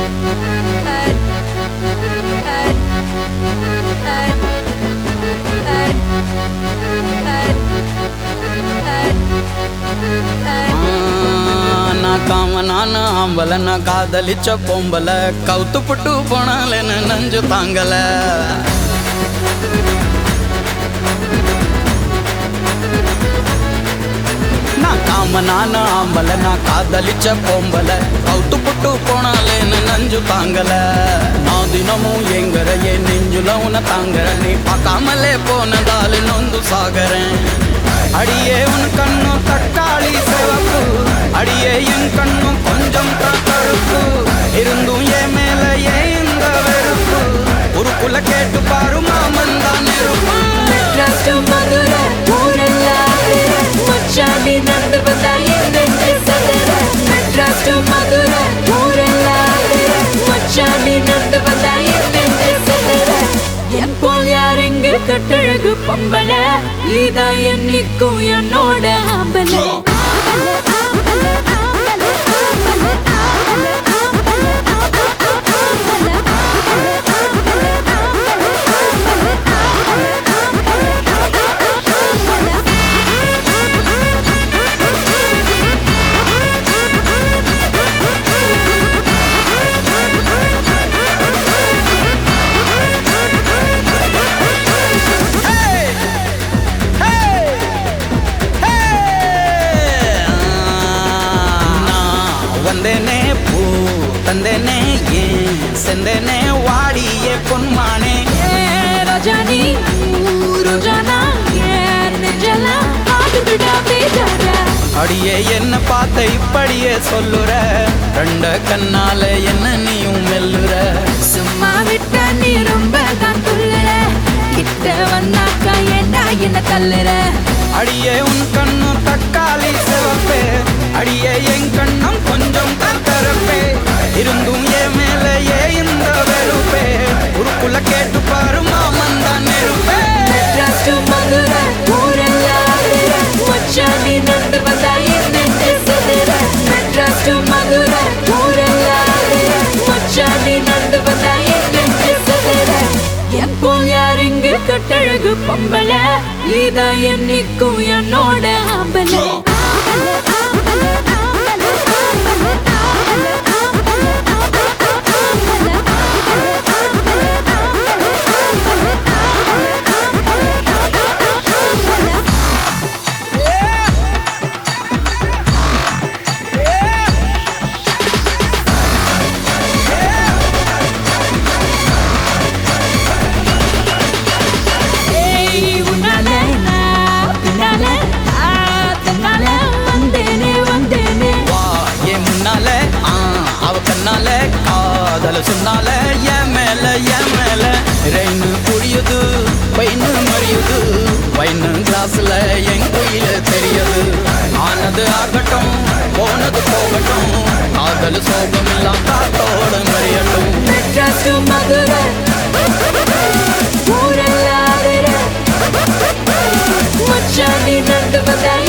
நான் காமனான ஆம்பல நான் காதலிச்ச பொம்பல கவுத்து புட்டு போனாலேன்னு நஞ்சு தாங்கல நான் காமனான ஆம்பல நான் காதலிச்ச பொம்பல கவுத்து புட்டு போனாலேன்னு நஞ்சு தாங்கல நான் தினமும் எங்கற என் நெஞ்சுல உன தாங்கற நீ பார்க்காமலே போனதால நொந்து சாகறேன் அடியே உன் கண்ணும் தக்காளி சிவப்பு அடியே என் கண்ணும் கொஞ்சம் கருப்பு இருந்தும் என் மேல ஏன் இந்த வெறுப்பு ஒரு குல கேட்டு பாரு மாமன் தான் நெருப்பு மெட்ராஸ் to மதுரை ஊரெல்லாம் மச்சாண்டி நடந்து வந்தா என் நெஞ்சு சதுர மெட்ராஸ் to மதுரை ஊரெல்லாம் மச்சாண்டி நடந்து வந்தா என் நெஞ்சு சதுர என் போல் யார் இங்கு கட்டழகு பொம்பள இதா என்னைக்கும் என்னோட ஆம்பல நான் வந்தேனே பூ தந்தேனே ஏன் செந்தேனே வாடியே பொன்மானே ரஜானி ரோஜானா ஏன் நெஞ்செல்லாம் ஆடுதுடா பேஜார அடியே என்ன பார்த்த இப்படியே சொல்லுற ரெண்ட கண்ணால என்ன நீயும் மெல்லுற சும்மா விட்டா நீ ரொம்ப தான் துள்ளுற கிட்ட வந்தாக்கா ஏண்டா என்ன தள்ளுற அடியே உன் கண்ணும் தக்காளி சிவப்பே அடியே என் கண்ணும் கொஞ்சம் கருப்பே இருந்தும் என் மேல ஏ இந்த வெறுப்பே உருக்குள்ள கேட்டு பாரு மாமன் தான் நெருப்பே மெட்ராஸ் to மதுரை ஊரெல்லாம் மச்சாண்டி நடந்து வந்தா என் நெஞ்சு சதுர மெட்ராஸ் to மதுரை ஊரெல்லாம் மச்சாண்டி நடந்து வந்தா என் நெஞ்சு சதுர என் போல் யார் இங்கு கட்டழகு பொம்பள இதா என்னைக்கும் என்னோட ஆம்பல ஏய் உன்னால நான் பின்னால ஆ, தன்னால வந்தேனே வந்தேனே வா என் முன்னால ஆ, அவ கண்ணால காதல சொன்னால என் மேல என் மேல ரெயின்னு புரியுது பைன்னு மறியுது பைன்னு கிளாஸ்ல என் கோயில தெரியுது ஆனது ஆகட்டும் போனது போகட்டும் காதல் சோகம் எல்லாம் காத்தோட மறியட்டும் மெட்ராஸ் to மதுரை ஊரெல்லாம் மச்சாண்டி நடந்து வந்தா